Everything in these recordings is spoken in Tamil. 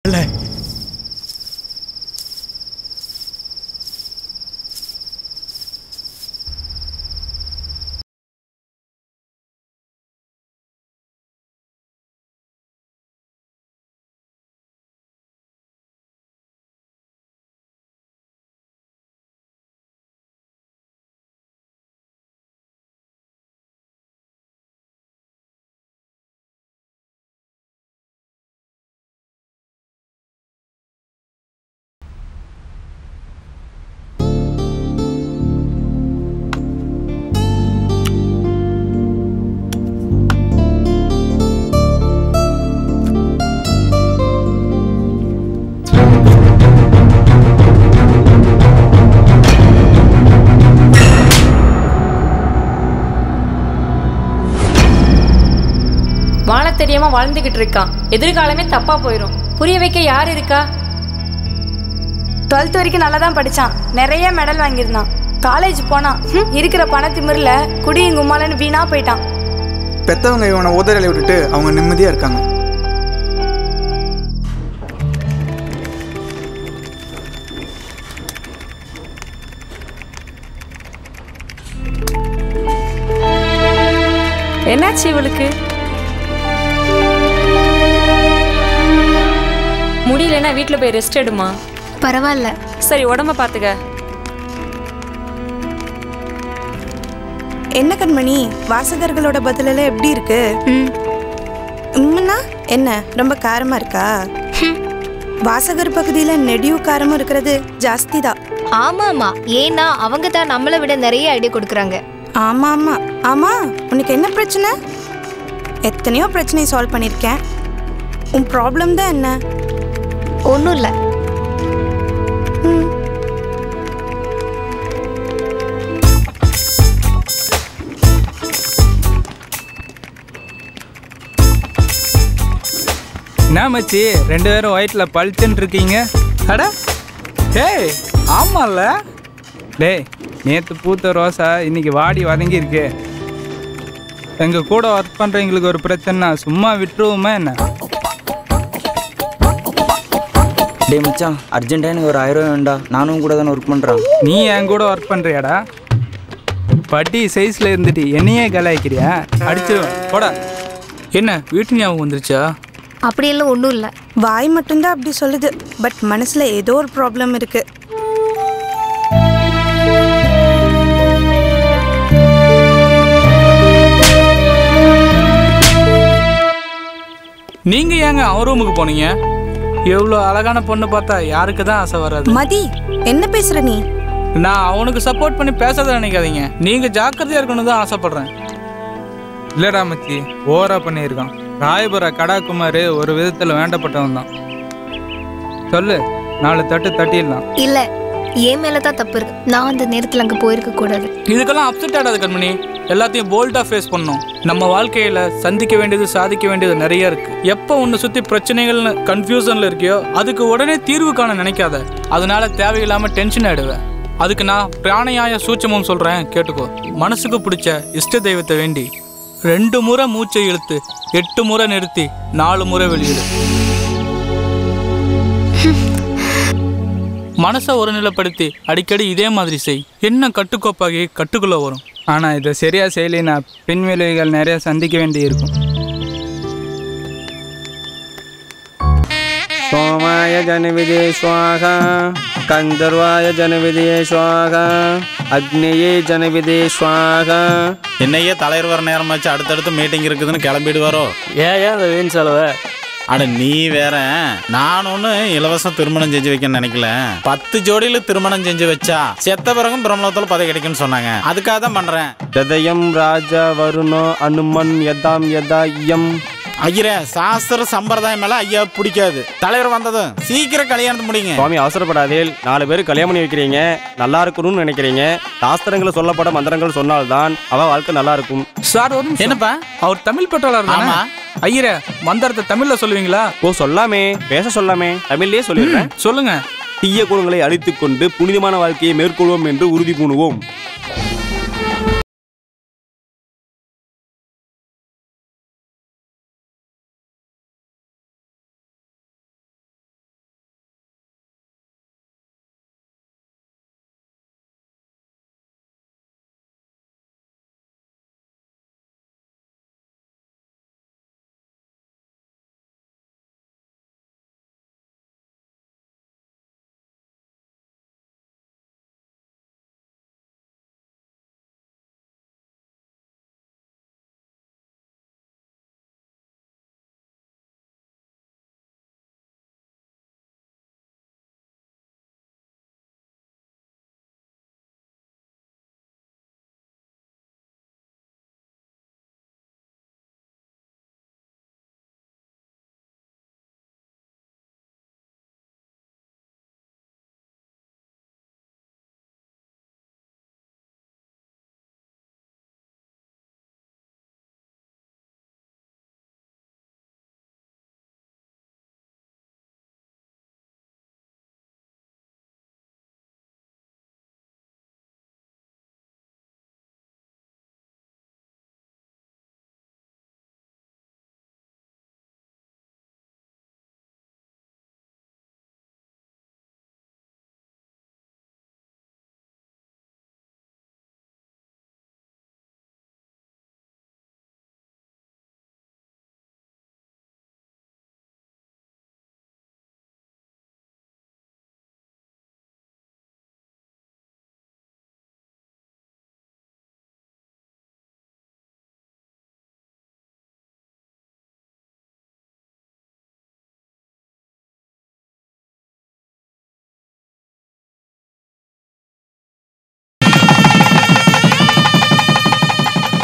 இல்லை வாழ தெரியாம வாழ்ந்துகிட்டு இருக்கான் எதிர்காலமே தப்பா போயிடும் புரிய வைக்க யார் இருக்கா டுவெல்த் வரைக்கும் நல்லா தான் படிச்சான் நிறைய மெடல் வாங்கியிருந்தான் காலேஜ் போனான் ஹம், இருக்கிற பணத்திமிரில் குடியும் கும்மாலன்னு வீணா போயிட்டான் பெத்தவங்க இவனை உதறலை விட்டுட்டு அவங்க நிம்மதியாக இருக்காங்க என்னாச்சு இவளுக்கு முடியலன்னா வீட்ல போய் ரெஸ்ட் எடுமா பரவாயில்ல சரி உடம்ப பாத்துக்க என்ன கண்மணி வாசகர்களோட பதிலெல்லாம் எப்படி இருக்கு ம் உண்மைனா என்ன ரொம்ப காரமா இருக்கா வாசகர் பகுதியில நெடியும் காரமும் இருக்கிறது ஜாஸ்தி தான் ஆமாமா ஏன்னா அவங்க தான் நம்மளை விட நிறைய ஐடியா கொடுக்குறாங்க ஆமா ஆமா ஆமா உனக்கு என்ன பிரச்சனை எத்தனையோ பிரச்சனையை சால்வ் பண்ணியிருக்கேன் உன் ப்ராப்ளம் தான் என்ன ஒன்றும் இல்லை என்ன மச்சி ரெண்டு பேரும் ஒயிட்டில் பளிச்சுன்னு இருக்கீங்க அட ஏய் ஆமாம்ல டேய் நேற்று பூத்த ரோசா இன்னைக்கு வாடி வதங்கி இருக்கு எங்கள் கூட ஒர்க் பண்ணுறவங்களுக்கு ஒரு பிரச்சனைனா சும்மா விட்டுருவோமா என்ன டேய் மச்சான் அர்ஜென்ட்டாக எனக்கு ஒரு ஆயிரம் ரூபாய் வேண்டா நானும் கூட தானே ஒர்க் பண்ணுறேன் நீ என் கூட ஒர்க் பண்ணுறியாடா பட்டி சைஸில் இருந்துட்டு என்னையே கலாய்க்கிறியா அடிச்சிருவேன் போடா என்ன வீட்டு ஞாபகம் வந்துருச்சா அப்படியெல்லாம் ஒன்றும் இல்லை வாய் மட்டும்தான் அப்படி சொல்லுது பட் மனசுல ஏதோ ஒரு ப்ராப்ளம் இருக்கு நீங்க ஏங்க அவன் ரூமுக்கு போனீங்க எவ்வளோ அழகான பொண்ணு பார்த்தா யாருக்கு தான் ஆசை வராது மதி என்ன பேசுற நீ நான் அவனுக்கு சப்போர்ட் பண்ணி பேசாத நினைக்காதீங்க நீங்க ஜாக்கிரதையா இருக்கணும் தான் ஆசைப்படுறேன் இல்லடா மச்சி ஓவரா பண்ணியிருக்கான் ராயபுர கடாகுமார் ஒரு விதத்தில் வேண்டப்பட்டவன் தான் சொல்லு நாலு தட்டு தட்டிடலாம் இல்லை என் மேலே தான் தப்பு இருக்கு நான் அந்த நேரத்தில் அங்கே போயிருக்க கூடாது இதுக்கெல்லாம் அப்செட் ஆகாது கண்மணி எல்லாத்தையும் போல்டா ஃபேஸ் பண்ணணும் நம்ம வாழ்க்கையில சந்திக்க வேண்டியது சாதிக்க வேண்டியது நிறைய இருக்கு எப்போ உன்னை சுத்தி பிரச்சனைகள்னு கன்ஃபியூஷன்ல இருக்கியோ அதுக்கு உடனே தீர்வு காண நினைக்காத அதனால தேவையில்லாம டென்ஷன் ஆயிடுவேன் அதுக்கு நான் பிராணயாய சூட்சமும் சொல்றேன் கேட்டுக்கோ மனசுக்கு பிடிச்ச இஷ்ட தெய்வத்தை வேண்டி ரெண்டு முறை மூச்சை இழுத்து எட்டு முறை நிறுத்தி நாலு முறை வெளியிடு மனசை ஒருநிலைப்படுத்தி அடிக்கடி இதே மாதிரி செய் என்ன கட்டுக்கோப்பாகி கட்டுக்குள்ள வரும் ஆனால் இதை சரியா செய்யலைன்னா பின் விளைவுகள் நிறைய சந்திக்க வேண்டி இருக்கும் सोमाय जनविदे स्वाहा कन्दर्वाय जनविदे स्वाहा अग्नेये जनविदे स्वाहा என்னையே தலைவர் வர நேரமாச்சு அடுத்தடுத்து மீட்டிங் இருக்குதுன்னு கிளம்பிடுவாரோ ஏன் ஏன் அந்த வீண் செலவை அட நீ வேற நான் ஒன்று இலவச திருமணம் செஞ்சு வைக்கணும்னு நினைக்கல பத்து ஜோடியில திருமணம் செஞ்சு வச்சா செத்த பிறகும் பிரம்மலத்தில் பதவி கிடைக்கும்னு சொன்னாங்க அதுக்காக தான் பண்றேன் ददयं राजा वरुणो अनुमन् यदां यदा इयं ஐயரே சாஸ்திர சம்பிரதாயம் மேல ஐயா பிடிக்காது தலைவர் வந்ததும் சீக்கிரம் கல்யாணத்தை முடிங்க சுவாமி அவசரப்படாதீல் நாலு பேர் கல்யாணம் பண்ணி வைக்கிறீங்க நல்லா இருக்கணும்னு நினைக்கிறீங்க சாஸ்திரங்களை சொல்லப்பட மந்திரங்கள் சொன்னால்தான் அவ வாழ்க்கை நல்லா இருக்கும் சார் ஒரு நிமிஷம். என்னப்பா அவர் தமிழ் பெற்றோர் ஆமா. ஐயரே மந்திரத்தை தமிழ்ல சொல்லுவீங்களா ஓ சொல்லாமே பேச சொல்லாமே தமிழ்லயே சொல்லிடுறேன் சொல்லுங்க தீய குணங்களை அழித்துக் கொண்டு புனிதமான வாழ்க்கையை மேற்கொள்வோம் என்று உறுதி பூணுவோம்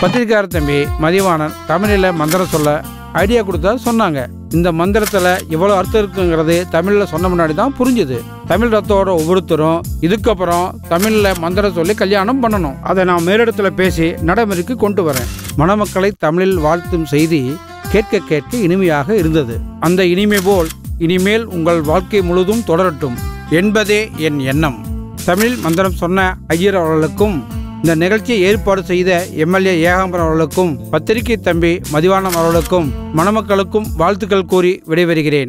பத்திரிக்கார தம்பி மதிவாணன் தமிழில் மந்திரம் சொல்ல ஐடியா கொடுத்தா சொன்னாங்க இந்த மந்திரத்தில் இவ்வளோ அர்த்தம் இருக்குங்கிறது தமிழில் சொன்ன முன்னாடி தான் புரிஞ்சுது தமிழ் ரத்தோட ஒவ்வொருத்தரும் இதுக்கப்புறம் தமிழில் மந்திரம் சொல்லி கல்யாணம் பண்ணணும் அதை நான் மேலிடத்தில் பேசி நடைமுறைக்கு கொண்டு வரேன் மணமக்களை தமிழில் வாழ்த்தும் செய்தி கேட்க கேட்க இனிமையாக இருந்தது அந்த இனிமை போல் இனிமேல் உங்கள் வாழ்க்கை முழுதும் தொடரட்டும் என்பதே என் எண்ணம் தமிழ் மந்திரம் சொன்ன ஐயர் அவர்களுக்கும் இந்த நிகழ்ச்சியை ஏற்பாடு செய்த எம்எல்ஏ ஏகாம்பரம் அவர்களுக்கும் பத்திரிகை தம்பி மதிவானம் அவர்களுக்கும் மணமக்களுக்கும் வாழ்த்துக்கள் கூறி விடைபெறுகிறேன்